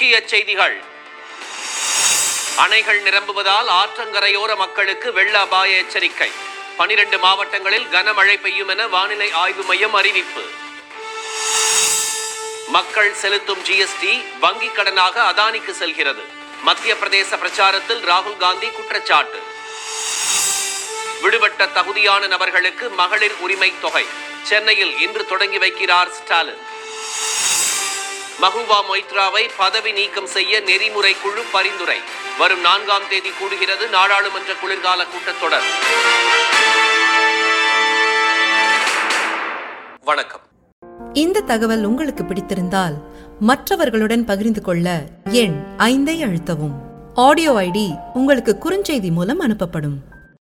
முக்கிய செய்திகள் அணைகள் நிரம்புவதால் ஆற்றங்கரையோர மக்களுக்கு வெள்ள அபாய எச்சரிக்கை பனிரெண்டு மாவட்டங்களில் கனமழை பெய்யும் என வானிலை ஆய்வு மையம் அறிவிப்பு மக்கள் செலுத்தும் ஜிஎஸ்டி வங்கிக் கடனாக அதானிக்கு செல்கிறது மத்திய பிரதேச பிரச்சாரத்தில் ராகுல் காந்தி குற்றச்சாட்டு விடுபட்ட தகுதியான நபர்களுக்கு மகளிர் உரிமை தொகை சென்னையில் இன்று தொடங்கி வைக்கிறார் ஸ்டாலின் மஹுவா மொய்த்ராவை பதவி நீக்கம் செய்ய நெறிமுறை குழு பரிந்துரை வரும் நான்காம் தேதி கூடுகிறது நாடாளுமன்ற குளிர்கால கூட்டத்தொடர் வணக்கம் இந்த தகவல் உங்களுக்கு பிடித்திருந்தால் மற்றவர்களுடன் பகிர்ந்து கொள்ள எண் ஐந்தை அழுத்தவும் ஆடியோ ஐடி உங்களுக்கு குறுஞ்செய்தி மூலம் அனுப்பப்படும்